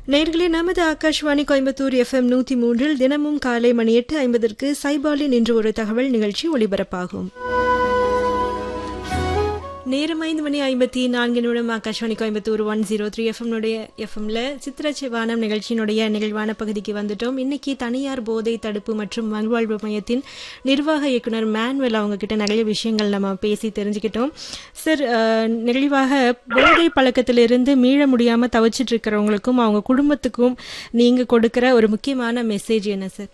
நேர்களே நமது ஆகாஷ்வாணி கோயம்புத்தூர் எஃப்எம் நூத்தி மூன்றில் தினமும் காலை மணி எட்டு ஐம்பதற்கு சைபாலின் இன்று ஒரு தகவல் நிகழ்ச்சி ஒளிபரப்பாகும் நேரம் ஐந்து மணி ஐம்பத்தி நான்கு நிமிடம் Akashvani Coimbatore one zero three எஃப்எம்னுடைய எஃப்எம்ல சித்திரச்சிவானம் நிகழ்ச்சியினுடைய நிகழ்வான பகுதிக்கு வந்துட்டோம் இன்னைக்கு தனியார் போதை தடுப்பு மற்றும் மறுவாழ்வு மையத்தின் நிர்வாக இயக்குனர் மேன்வெல் அவங்க கிட்ட நிறைய விஷயங்கள் நம்ம பேசி தெரிஞ்சுக்கிட்டோம் சார் அஹ், நிகழ்வாக போதை பழக்கத்திலிருந்து மீள முடியாம தவிச்சிட்டு இருக்கிறவங்களுக்கும் அவங்க குடும்பத்துக்கும் நீங்க கொடுக்கிற ஒரு முக்கியமான மெசேஜ் என்ன சார்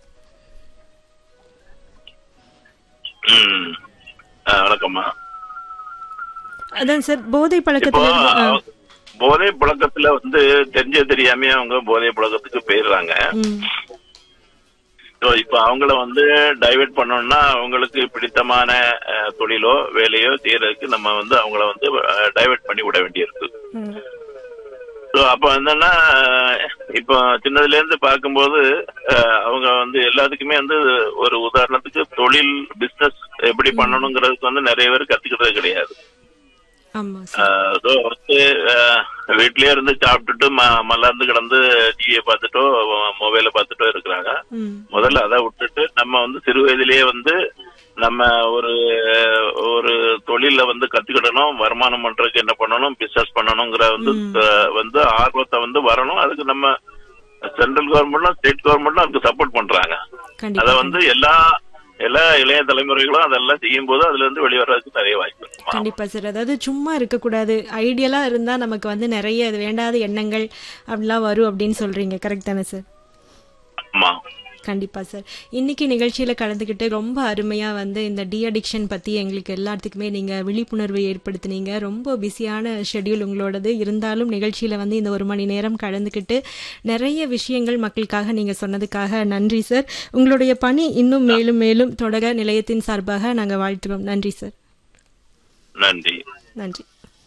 ம். ஆ, வணக்கம்மா அதான் சார் போதை இப்போ பழக்கத்துல இருந்து ஆ, போதை புழக்கத்துல வந்து தெரிஞ்ச தெரியாம அவங்க போதை புழக்கத்துக்கு போயிடுறாங்க ம், So, இப்ப அவங்கள வந்து டைவர்ட் பண்ணோம்னா அவங்களுக்கு பிடித்தமான அஹ், தொழிலோ வேலையோ செய்யறதுக்கு நம்ம வந்து அவங்கள வந்து டைவர்ட் பண்ணி விட வேண்டியிருக்கு ம், ஸோ அப்ப என்னன்னா அஹ், இப்போ சின்னதுல இருந்து பார்க்கும்போது அஹ், அவங்க வந்து எல்லாத்துக்குமே வந்து ஒரு உதாரணத்துக்கு தொழில் பிசினஸ் எப்படி பண்ணணுங்கிறதுக்கு வந்து நிறைய பேர் கத்துக்கிறது கிடையாது ஆமா சார் ஸோ வந்து அஹ், வீட்லயே இருந்து சாப்பிட்டுட்டு ம- மல்லாந்து கிடந்து டிவியை பார்த்துட்டோ மொபைலை பார்த்துட்டோ இருக்கிறாங்க ம் முதல்ல அதை விட்டுட்டு நம்ம வந்து சிறு வயதிலேயே வந்து நம்ம ஒரு ஒரு தொழில வந்து கத்துக்கிடணும் வருமானம் பண்றதுக்கு என்ன பண்ணணும் பிசினஸ் பண்ணணுங்கிற வந்து அஹ், வந்து ஆர்வத்தை வந்து வரணும் அதுக்கு நம்ம சென்ட்ரல் கவர்மெண்ட்டும் ஸ்டேட் கவர்மெண்ட்டும் அதுக்கு சப்போர்ட் பண்றாங்க அத கண்டிப்பா வந்து எல்லா எல்லா இளைய தலைமுறைகளும் அதெல்லாம் செய்யும் போது அதுல இருந்து வெளிவரதுக்கு நிறைய வாய்ப்பு இருக்குமா கண்டிப்பா சார் அதாவது சும்மா இருக்கக்கூடாது ஐடியலா இருந்தா நமக்கு வந்து நிறைய அது வேண்டாத எண்ணங்கள் அப்படிலாம் வரும் அப்படின்னு சொல்றீங்க கரெக்ட் தானே சார் ஆமா கண்டிப்பா சார் இன்னைக்கு நிகழ்ச்சியில கலந்துக்கிட்டு ரொம்ப அருமையா வந்து இந்த டி அடிக்ஷன் பத்தி எங்களுக்கு எல்லாத்துக்குமே நீங்க விழிப்புணர்வு ஏற்படுத்தினீங்க ரொம்ப பிஸியான ஷெட்யூல் உங்களோடது இருந்தாலும் நிகழ்ச்சியில வந்து இந்த ஒரு மணி நேரம் கலந்துக்கிட்டு நிறைய விஷயங்கள் மக்களுக்காக நீங்க சொன்னதுக்காக நன்றி சார் உங்களுடைய பணி இன்னும் மேலும் மேலும் தொடர நிலையத்தின் சார்பாக நாங்க வாழ்த்துறோம் நன்றி சார் நன்றி நன்றி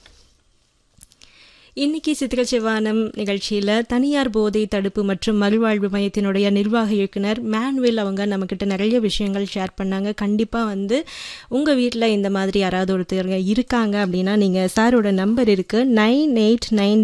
இன்னைக்கு சித்திர செவ்வானம் நிகழ்ச்சியில தனியார் போதை தடுப்பு மற்றும் மறுவாழ்வு மையத்தினுடைய நிர்வாக இயக்குனர் மேன்வேல் அவங்க நம்மக்கிட்ட நிறைய விஷயங்கள் ஷேர் பண்ணாங்க கண்டிப்பா வந்து உங்க வீட்டில் இந்த மாதிரி யாராவது ஒருத்தர் இருக்காங்க அப்படின்னா நீங்க சாரோட நம்பர் இருக்கு நைன் எயிட் நைன்